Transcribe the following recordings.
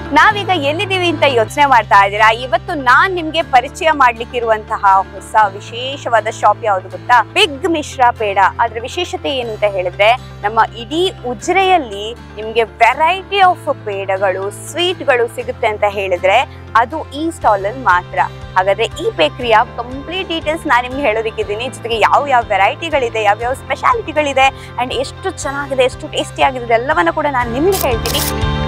ನಾವೀಗ ಎಲ್ಲಿದ್ದೀವಿ ಅಂತ ಯೋಚನೆ ಮಾಡ್ತಾ ಇದ್ದೀರಾ ಇವತ್ತು ನಾನ್ ನಿಮ್ಗೆ ಪರಿಚಯ ಮಾಡ್ಲಿಕ್ಕಿರುವಂತಹ ಹೊಸ ವಿಶೇಷವಾದ ಶಾಪ್ ಯಾವುದು ಗೊತ್ತಾ ಬಿಗ್ ಮಿಶ್ರಾ ಪೇಡ ಅದ್ರ ವಿಶೇಷತೆ ಏನು ಅಂತ ಹೇಳಿದ್ರೆ ನಮ್ಮ ಇಡೀ ಉಜಿರೆಯಲ್ಲಿ ನಿಮ್ಗೆ ವೆರೈಟಿ ಆಫ್ ಪೇಡಗಳು ಸ್ವೀಟ್ಗಳು ಸಿಗುತ್ತೆ ಅಂತ ಹೇಳಿದ್ರೆ ಅದು ಈ ಸ್ಟಾಲ್ ಅಲ್ಲಿ ಮಾತ್ರ ಹಾಗಾದ್ರೆ ಈ ಬೇಕರಿಯ ಕಂಪ್ಲೀಟ್ ಡೀಟೇಲ್ಸ್ ನಾನು ನಿಮ್ಗೆ ಹೇಳೋದಕ್ಕಿದ್ದೀನಿ ಜೊತೆಗೆ ಯಾವ ಯಾವ ವೆರೈಟಿಗಳಿದೆ ಯಾವ ಯಾವ ಸ್ಪೆಷಾಲಿಟಿಗಳಿದೆ ಅಂಡ್ ಎಷ್ಟು ಚೆನ್ನಾಗಿದೆ ಎಷ್ಟು ಟೇಸ್ಟಿ ಆಗಿದೆ ಎಲ್ಲವನ್ನ ಕೂಡ ನಾನು ನಿಮ್ಗೆ ಹೇಳ್ತೀನಿ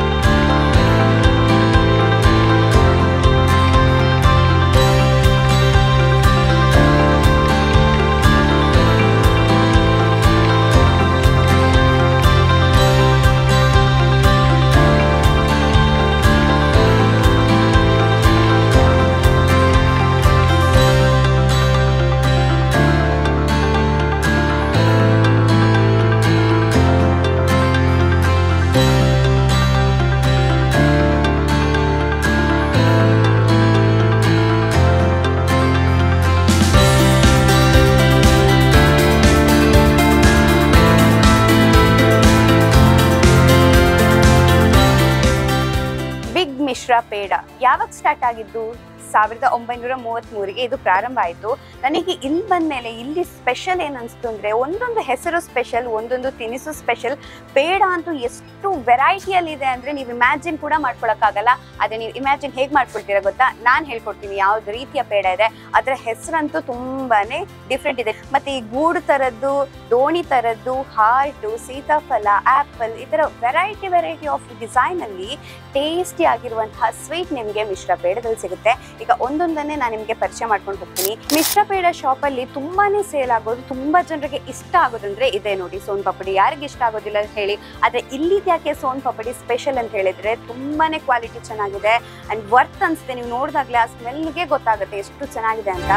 ಬಿಗ್ ಮಿಶ್ರಾ ಪೇಡ ಯಾವಾಗ ಸ್ಟಾರ್ಟ್ ಆಗಿದ್ದು ಸಾವಿರದ ಒಂಬೈನೂರ ಮೂವತ್ತ್ ಮೂರಿಗೆ ಇದು ಪ್ರಾರಂಭ ಆಯಿತು ನನಗೆ ಇಲ್ಲಿ ಬಂದ್ಮೇಲೆ ಇಲ್ಲಿ ಸ್ಪೆಷಲ್ ಏನ್ ಅನ್ಸ್ತು ಅಂದ್ರೆ ಒಂದೊಂದು ಹೆಸರು ಸ್ಪೆಷಲ್ ಒಂದೊಂದು ತಿನಿಸು ಸ್ಪೆಷಲ್ ಪೇಡ ಅಂತೂ ಎಷ್ಟು ವೆರೈಟಿಯಲ್ಲಿ ಇದೆ ಅಂದ್ರೆ ನೀವು ಇಮ್ಯಾಜಿನ್ ಕೂಡ ಮಾಡ್ಕೊಳಕ್ಕಾಗಲ್ಲ ಅದೇ ನೀವು ಇಮ್ಯಾಜಿನ್ ಹೇಗೆ ಮಾಡ್ಕೊಳ್ತೀರಾ ಗೊತ್ತಾ ನಾನು ಹೇಳ್ಕೊಡ್ತೀನಿ ಯಾವ್ದು ರೀತಿಯ ಪೇಡ ಇದೆ ಅದರ ಹೆಸರಂತೂ ತುಂಬಾನೇ ಡಿಫ್ರೆಂಟ್ ಇದೆ ಮತ್ತೆ ಈ ಗೂಡು ತರದ್ದು ದೋಣಿ ತರದ್ದು ಹಾರ್ಟು ಸೀತಾಫಲ ಆಪಲ್ ಈ ತರ ವೆರೈಟಿ ವೆರೈಟಿ ಆಫ್ ಡಿಸೈನ್ ಅಲ್ಲಿ ಟೇಸ್ಟಿ ಆಗಿರುವಂತಹ ಸ್ವೀಟ್ ನಿಮಗೆ ಮಿಶ್ರ ಪೇಡದಲ್ಲಿ ಸಿಗುತ್ತೆ ಈಗ ಒಂದೊಂದನ್ನೇ ನಾನು ನಿಮಗೆ ಪರಿಚಯ ಮಾಡ್ಕೊಂಡು ಹೋಗ್ತೀನಿ ಮಿಶ್ರ ಪೇಡ ಶಾಪ್ ಅಲ್ಲಿ ತುಂಬಾನೇ ಸೇಲ್ ಆಗೋದು ತುಂಬಾ ಜನರಿಗೆ ಇಷ್ಟ ಆಗೋದಂದ್ರೆ ಇದೆ ನೋಡಿ ಸೋನ್ ಪಾಪಡಿ ಯಾರಿಗೆ ಇಷ್ಟ ಆಗೋದಿಲ್ಲ ಅಂತ ಹೇಳಿ ಆದ್ರೆ ಇಲ್ಲಿದ್ ಯಾಕೆ ಸೋನ್ ಪಾಪಡಿ ಸ್ಪೆಷಲ್ ಅಂತ ಹೇಳಿದ್ರೆ ತುಂಬಾನೇ ಕ್ವಾಲಿಟಿ ಚೆನ್ನಾಗಿದೆ ಅಂಡ್ ವರ್ತ್ ಅನ್ಸುತ್ತೆ ನೀವು ನೋಡಿದಾಗ್ಲೇ ಆ ಸ್ಮೆಲ್ಗೆ ಗೊತ್ತಾಗುತ್ತೆ ಎಷ್ಟು ಚೆನ್ನಾಗಿದೆ ಅಂತ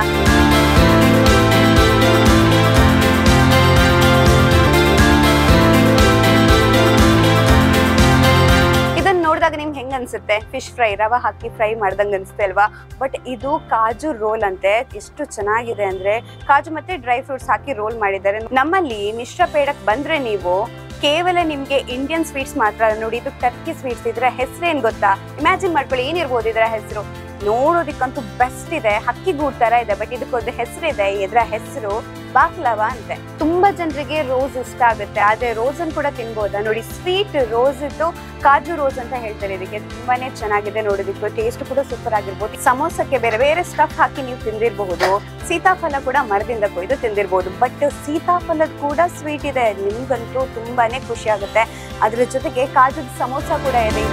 ಇದನ್ನ ನೋಡಿದಾಗ ನಿಮ್ಗೆ ಹೆಂಗ್ ಅನ್ಸುತ್ತೆ ಫಿಶ್ ಫ್ರೈ ರವ ಹಾಕಿ ಫ್ರೈ ಮಾಡ್ದಂಗ್ ಅನ್ಸುತ್ತೆ ಅಲ್ವಾ ಬಟ್ ಇದು ಕಾಜು ರೋಲ್ ಅಂತೆ ಎಷ್ಟು ಚೆನ್ನಾಗಿದೆ ಅಂದ್ರೆ ಕಾಜು ಮತ್ತೆ ಡ್ರೈ ಫ್ರೂಟ್ಸ್ ಹಾಕಿ ರೋಲ್ ಮಾಡಿದ್ದಾರೆ ನಮ್ಮಲ್ಲಿ ಮಿಶ್ರ ಪೇಡಕ್ ಬಂದ್ರೆ ನೀವು ಕೇವಲ ನಿಮ್ಗೆ ಇಂಡಿಯನ್ ಸ್ವೀಟ್ಸ್ ಮಾತ್ರ ಅಲ್ಲ ನೋಡಿ ಇದು ಟರ್ಕಿ ಸ್ವೀಟ್ಸ್ ಇದ್ರ ಹೆಸರು ಏನ್ ಗೊತ್ತಾ ಇಮ್ಯಾಜಿನ್ ಮಾಡ್ಕೊಳ್ಳಿ ಏನಿರ್ಬೋದು ಇದರ ಹೆಸರು ನೋಡೋದಿಕ್ಕಂತೂ ಬೆಸ್ಟ್ ಇದೆ ಹಕ್ಕಿ ಗೂಡ್ ತರ ಇದೆ ಬಟ್ ಇದಕ್ಕೊಂದು ಹೆಸರು ಇದೆ ಇದರ ಹೆಸರು ಬಾಕ್ಲವ ಅಂತೆ ತುಂಬಾ ಜನರಿಗೆ ರೋಸ್ ಇಷ್ಟ ಆಗುತ್ತೆ ಆದ್ರೆ ರೋಸ್ ಅನ್ನು ಕೂಡ ತಿನ್ಬೋದಾ ನೋಡಿ ಸ್ವೀಟ್ ರೋಸ್ ಇದ್ದು ಕಾಜು ರೋಸ್ ಅಂತ ಹೇಳ್ತಾರೆ ಇದಕ್ಕೆ ತುಂಬಾನೇ ಚೆನ್ನಾಗಿದೆ ನೋಡೋದಿಕ್ಕೆ ಟೇಸ್ಟ್ ಕೂಡ ಸೂಪರ್ ಆಗಿರ್ಬೋದು ಸಮೋಸಕ್ಕೆ ಬೇರೆ ಬೇರೆ ಸ್ಟಫ್ ಹಾಕಿ ನೀವು ತಿಂದಿರಬಹುದು ಸೀತಾಫಲ ಕೂಡ ಮರದಿಂದ ಕೊಯ್ದು ತಿಂದಿರ್ಬೋದು ಬಟ್ ಸೀತಾಫಲದ ಕೂಡ ಸ್ವೀಟ್ ಇದೆ ನಿಮ್ಗಂತೂ ತುಂಬಾನೇ ಖುಷಿ ಆಗುತ್ತೆ ಅದ್ರ ಜೊತೆಗೆ ಕಾಜುದ ಸಮೋಸ ಕೂಡ ಇದೆ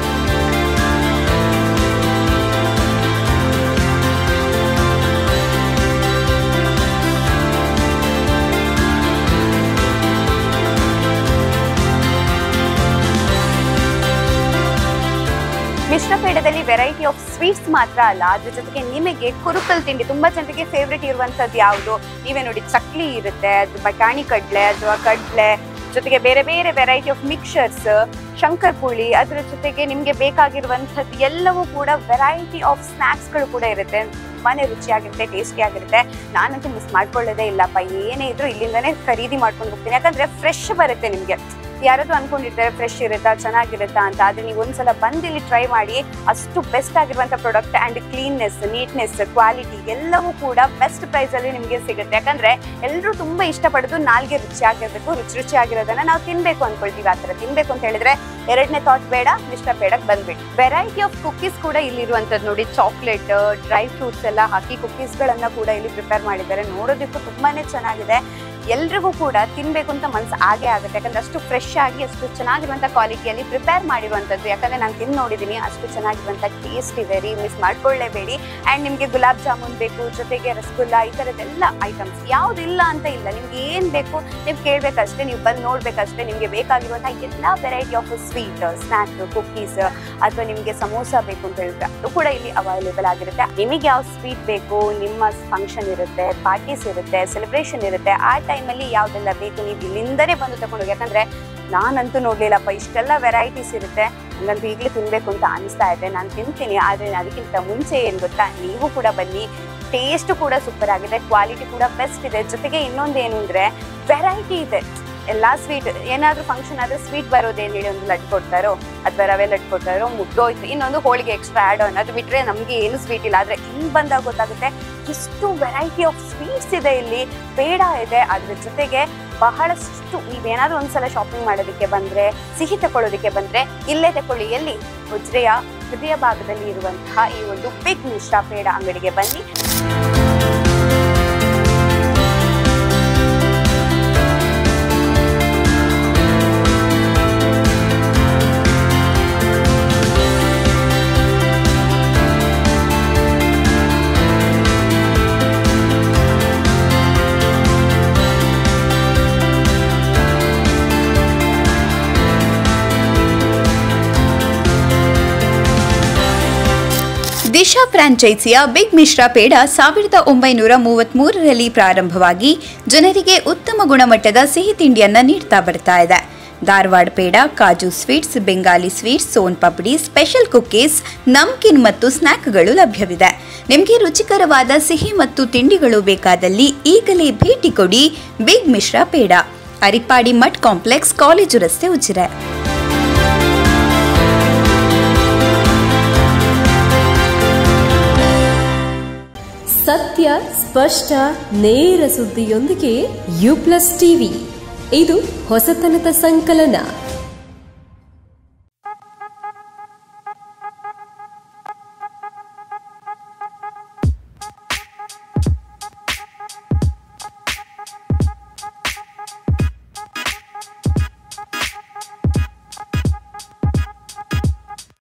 ಮಿಶ್ರ ಪೇಡದಲ್ಲಿ ವೆರೈಟಿ ಆಫ್ ಸ್ವೀಟ್ಸ್ ಮಾತ್ರ ಅಲ್ಲ ಅದ್ರ ಜೊತೆಗೆ ನಿಮಗೆ ಕುರುಕಲ್ ತಿಂಡಿ ತುಂಬಾ ಜನರಿಗೆ ಫೇವ್ರೇಟ್ ಇರುವಂತದ್ದು ಯಾವುದು ನೀವೇ ನೋಡಿ ಚಕ್ಲಿ ಇರುತ್ತೆ ಅದು ಬಟಾಣಿ ಕಡ್ಲೆ ಅಥವಾ ಕಡ್ಲೆ ಜೊತೆಗೆ ಬೇರೆ ಬೇರೆ ವೆರೈಟಿ ಆಫ್ ಮಿಕ್ಸರ್ಸ್ ಶಂಕರ್ ಪುಳಿ ಅದ್ರ ಜೊತೆಗೆ ನಿಮ್ಗೆ ಬೇಕಾಗಿರುವಂಥದ್ದು ಎಲ್ಲವೂ ಕೂಡ ವೆರೈಟಿ ಆಫ್ ಸ್ನಾಕ್ಸ್ಗಳು ಕೂಡ ಇರುತ್ತೆ ತುಂಬಾನೇ ರುಚಿಯಾಗಿರುತ್ತೆ ಟೇಸ್ಟಿ ಆಗಿರುತ್ತೆ ನಾನಂತೂ ಮಿಸ್ ಮಾಡ್ಕೊಳ್ಳೋದೇ ಇಲ್ಲಪ್ಪ ಏನೇ ಇದ್ರು ಇಲ್ಲಿಂದಾನೇ ಖರೀದಿ ಮಾಡ್ಕೊಂಡು ಹೋಗ್ತೀನಿ ಯಾಕಂದ್ರೆ ಫ್ರೆಶ್ ಬರುತ್ತೆ ನಿಮ್ಗೆ ಯಾರಾದ್ರೂ ಅನ್ಕೊಂಡಿರ್ತಾರೆ ಫ್ರೆಶ್ ಇರುತ್ತಾ ಚೆನ್ನಾಗಿರುತ್ತಾ ಅಂತ ಆದ್ರೆ ನೀವು ಒಂದ್ಸಲ ಬಂದು ಇಲ್ಲಿ ಟ್ರೈ ಮಾಡಿ ಅಷ್ಟು ಬೆಸ್ಟ್ ಆಗಿರುವಂತ product and cleanness neatness quality ಎಲ್ಲವೂ ಕೂಡ ಬೆಸ್ಟ್ ಪ್ರೈಸ್ ಅಲ್ಲಿ ನಿಮಗೆ ಸಿಗುತ್ತೆ ಯಾಕಂದ್ರೆ ಎಲ್ಲರೂ ತುಂಬಾ ಇಷ್ಟಪಡೋದು ನಾಲ್ಗೆ ರುಚಿಯಾಗಿರ್ಬೇಕು ರುಚಿ ರುಚಿಯಾಗಿರೋದನ್ನ ನಾವು ತಿನ್ಬೇಕು ಅನ್ಕೊಳ್ತೀವಿ ಆ ತರ ತಿನ್ಬೇಕು ಅಂತ ಹೇಳಿದ್ರೆ ಎರಡನೇ ಥಾಟ್ ಬೇಡ ಮಿಸ್ಟರ್ ಬೇಡಕ್ ಬಂದ್ಬಿಟ್ಟು ವೆರೈಟಿ ಆಫ್ ಕುಕೀಸ್ ಕೂಡ ಇಲ್ಲಿರುವಂತದ್ದು ನೋಡಿ ಚಾಕ್ಲೇಟ್ ಡ್ರೈ ಫ್ರೂಟ್ಸ್ ಎಲ್ಲ ಹಾಕಿ ಕುಕೀಸ್ ಗಳನ್ನ ಕೂಡ ಇಲ್ಲಿ ಪ್ರಿಪೇರ್ ಮಾಡಿದ್ದಾರೆ ನೋಡೋದಕ್ಕೂ ತುಂಬಾನೇ ಚೆನ್ನಾಗಿದೆ ಎಲ್ರಿಗೂ ಕೂಡ ತಿನ್ಬೇಕು ಅಂತ ಮನ್ಸು ಆಗೇ ಆಗುತ್ತೆ ಯಾಕಂದ್ರೆ ಅಷ್ಟು ಫ್ರೆಶ್ ಆಗಿ ಅಷ್ಟು ಚೆನ್ನಾಗಿರುವಂತ ಕ್ವಾಲಿಟಿಯಲ್ಲಿ ಪ್ರಿಪೇರ್ ಮಾಡಿರುವಂತದ್ದು ಯಾಕಂದ್ರೆ ನಾನು ತಿಂದು ನೋಡಿದೀನಿ ಅಷ್ಟು ಚೆನ್ನಾಗಿರುವಂತ ಟೇಸ್ಟ್ ಇದೆ ರೀ ಮಿಸ್ ಮಾಡ್ಕೊಳ್ಳೇಬೇಡಿ ಅಂಡ್ ನಿಮ್ಗೆ ಗುಲಾಬ್ ಜಾಮೂನ್ ಬೇಕು ಜೊತೆಗೆ ರಸಗುಲ್ಲ ಈ ತರದೆಲ್ಲ ಐಟಮ್ಸ್ ಯಾವ್ದಿಲ್ಲ ಅಂತ ಇಲ್ಲ ನಿಮ್ಗೆ ಏನ್ ಬೇಕು ನೀವು ಕೇಳ್ಬೇಕಷ್ಟೇ ನೀವು ಬಂದು ನೋಡ್ಬೇಕಷ್ಟೇ ನಿಮ್ಗೆ ಬೇಕಾಗಿರುವಂತಹ ಎಲ್ಲಾ variety of sweet snack cookies ಅಥವಾ ನಿಮ್ಗೆ ಸಮೋಸ ಬೇಕು ಅಂತ ಹೇಳಿದ್ರೆ ಅದು ಕೂಡ ಇಲ್ಲಿ ಅವೈಲೇಬಲ್ ಆಗಿರುತ್ತೆ ನಿಮಗೆ ಯಾವ ಸ್ವೀಟ್ ಬೇಕು ನಿಮ್ಮ ಫಂಕ್ಷನ್ ಇರುತ್ತೆ ಪಾರ್ಟೀಸ್ ಇರುತ್ತೆ ಸೆಲೆಬ್ರೇಷನ್ ಇರುತ್ತೆ ಆ ಟೈಮಲ್ಲಿ ಯಾವ್ದೆಲ್ಲ ಬೇಕು ನೀವು ಇಲ್ಲಿಂದನೇ ಬಂದು ತಗೊಂಡು ಹೋಗಿ ಯಾಕಂದ್ರೆ ನಾನಂತೂ ನೋಡ್ಲಿಲ್ಲಪ್ಪ ಇಷ್ಟೆಲ್ಲ ವೆರೈಟೀಸ್ ಇರುತ್ತೆ ನಂಗಂತೂ ಈಗಲೇ ತಿನ್ಬೇಕು ಅಂತ ಅನಿಸ್ತಾ ಇದೆ ನಾನು ತಿಂತೀನಿ ಆದ್ರೆ ಅದಕ್ಕಿಂತ ಮುಂಚೆ ಏನ್ ಗೊತ್ತಾ ನೀವು ಕೂಡ ಬನ್ನಿ ಟೇಸ್ಟ್ ಕೂಡ ಸೂಪರ್ ಆಗಿದೆ ಕ್ವಾಲಿಟಿ ಕೂಡ ಬೆಸ್ಟ್ ಇದೆ ಜೊತೆಗೆ ಇನ್ನೊಂದು ಏನು ಅಂದ್ರೆ ವೆರೈಟಿ ಇದೆ ಎಲ್ಲಾ ಸ್ವೀಟ್ ಏನಾದ್ರೂ ಫಂಕ್ಷನ್ ಆದ್ರೆ ಸ್ವೀಟ್ ಬರೋದೇನು ಹೇಳಿ ಒಂದು ಲಡ್ಡು ಕೊಡ್ತಾರೋ ಅಥವಾ ರವೆ ಲಡ್ಡು ಕೊಡ್ತಾರೋ ಮುಗ್ದೋಯ್ತು ಇನ್ನೊಂದು ಹೋಳಿಗೆ ಎಕ್ಸ್ಟ್ರಾ ಆಡ್ ಆನ್ ಅದು ಬಿಟ್ರೆ ನಮ್ಗೆ ಏನು ಸ್ವೀಟ್ ಇಲ್ಲ ಆದ್ರೆ ಇಲ್ಲಿ ಬಂದಾಗ ಗೊತ್ತಾಗುತ್ತೆ ಎಷ್ಟು ವೆರೈಟಿ ಆಫ್ ಸ್ವೀಟ್ಸ್ ಇದೆ ಇಲ್ಲಿ ಪೇಡ ಇದೆ ಅದ್ರ ಜೊತೆಗೆ ಬಹಳಷ್ಟು ನೀವೇನಾದ್ರೂ ಒಂದ್ಸಲ ಶಾಪಿಂಗ್ ಮಾಡೋದಕ್ಕೆ ಬಂದ್ರೆ ಸಿಹಿ ತಕೊಳ್ಳೋದಕ್ಕೆ ಬಂದ್ರೆ ಇಲ್ಲೇ ತಕೊಳ್ಳಿ ಎಲ್ಲಿ ಉಜ್ರೆಯ ಹೃದಯ ಭಾಗದಲ್ಲಿ ಇರುವಂತಹ ಈ ಒಂದು ಬಿಗ್ ಮಿಶ್ರಾ ಪೇಡ ಅಂಗಡಿಗೆ ಬನ್ನಿ ದಿಶಾ ಫ್ರಾಂಚೈಸಿಯ ಬಿಗ್ ಮಿಶ್ರಾ ಪೇಡ ಸಾವಿರದ ಒಂಬೈನೂರ ಮೂವತ್ತ್ಮೂರರಲ್ಲಿ ಪ್ರಾರಂಭವಾಗಿ ಜನರಿಗೆ ಉತ್ತಮ ಗುಣಮಟ್ಟದ ಸಿಹಿ ತಿಂಡಿಯನ್ನ ನೀಡ್ತಾ ಬರ್ತಾ ಇದೆ ಧಾರವಾಡ ಪೇಡ ಕಾಜು sweets Bengali sweets Soan Papdi special cookies namkeen ಮತ್ತು ಸ್ನ್ಯಾಕ್ಗಳು ಲಭ್ಯವಿದೆ ನಿಮಗೆ ರುಚಿಕರವಾದ ಸಿಹಿ ಮತ್ತು ತಿಂಡಿಗಳು ಬೇಕಾದಲ್ಲಿ ಈಗಲೇ ಭೇಟಿ ಕೊಡಿ big Mishra Peda Aripadi Math complex college ರಸ್ತೆ ಉಜಿರೆ ಸತ್ಯ ಸ್ಪಷ್ಟ ನೇರ ಸುದ್ದಿಯೊಂದಿಗೆ ಯು ಪ್ಲಸ್ ಟಿವಿ ಇದು ಹೊಸತನದ ಸಂಕಲನ